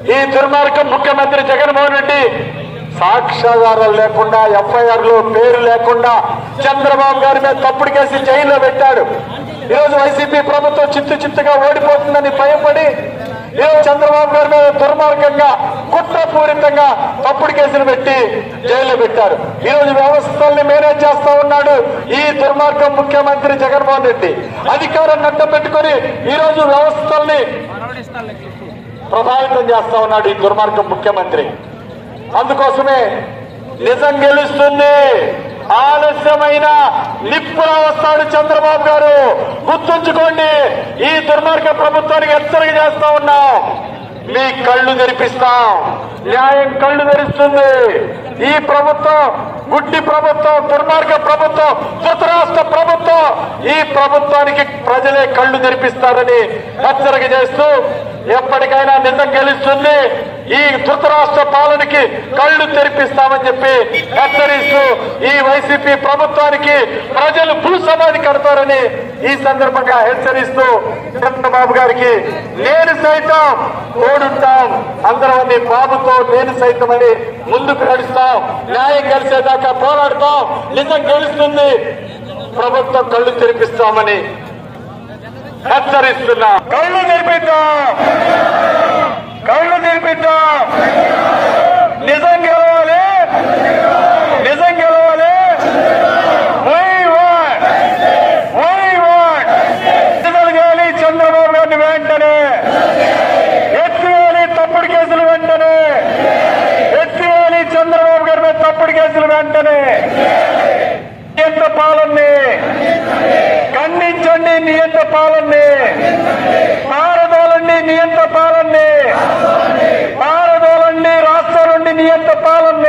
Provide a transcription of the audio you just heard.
ఈ దుర్మార్గం ముఖ్యమంత్రి జగన్మోహన్ రెడ్డి సాక్ష్యాధారాలు లేకుండా ఎఫ్ఐఆర్ లో పేరు లేకుండా చంద్రబాబు గారి మీద తప్పుడు కేసు జైల్లో పెట్టాడు ఈరోజు వైసీపీ ప్రభుత్వం చిత్తు చిత్తుగా ఓడిపోతుందని భయపడి ఈరోజు చంద్రబాబు గారి మీద దుర్మార్గంగా కుట్రపూరితంగా తప్పుడు కేసులు పెట్టి జైల్లో పెట్టారు ఈ రోజు వ్యవస్థల్ని మేనేజ్ చేస్తా ఉన్నాడు ఈ దుర్మార్గం ముఖ్యమంత్రి జగన్మోహన్ రెడ్డి అధికారాన్ని అడ్డం పెట్టుకొని ఈ రోజు వ్యవస్థల్ని ప్రభావితం చేస్తా ఉన్నాడు ఈ దుర్మార్గం ముఖ్యమంత్రి అందుకోసమే నిజం గెలుస్తుంది ఆలస్యమైన నిప్పులా వస్తాడు చంద్రబాబు గారు గుర్తుంచుకోండి ఈ దుర్మార్గ ప్రభుత్వానికి హెచ్చరిక చేస్తా ఉన్నాం మీ కళ్ళు తెరిపిస్తాం న్యాయం కళ్ళు తెరుస్తుంది ఈ ప్రభుత్వం గుడ్డి ప్రభుత్వం దుర్మార్గ ప్రభుత్వం ధృతరాష్ట్ర ప్రభుత్వం ఈ ప్రభుత్వానికి ప్రజలే కళ్ళు తెరిపిస్తారని హెచ్చరిక చేస్తూ ఎప్పటికైనా నిజం గెలుస్తుంది ఈ ధృతరాష్ట్ర పాలనకి కళ్ళు తెరిపిస్తామని చెప్పి హెచ్చరిస్తూ ఈ వైసీపీ ప్రభుత్వానికి ప్రజలు భూ సమాధి కడతారని ఈ సందర్భంగా హెచ్చరిస్తూ చంద్రబాబు గారికి నేను సైతం తోడుంటాం అందరం నీ బాబుతో నేను సైతం అని ముందుకు నడుస్తాం న్యాయం గెలిచేదాకా పోరాడతాం నిజం గెలుస్తుంది ప్రభుత్వం కళ్ళు తెరిపిస్తామని హెచ్చరిస్తున్నా కళ్ళు తెరిపిద్దాం కళ్ళు తెరిపిద్దాం నిజం గెలవాలి నిజం గెలవాలి We want. We want. ఎత్తుగలగాలి Chandrababu గారిని వెంటనే ఎత్తువేయాలి తప్పుడు కేసులు వెంటనే ఎత్తువేయాలి చంద్రబాబు గారి మీద తప్పుడు కేసులు వెంటనే నియంత పాలన్ని ఖండించండి నియంత పాలన్ని పారదోలండి నియంత పాలన్ని పారదోలండి రాష్ట్రం నుండి నియంత పాలన్ని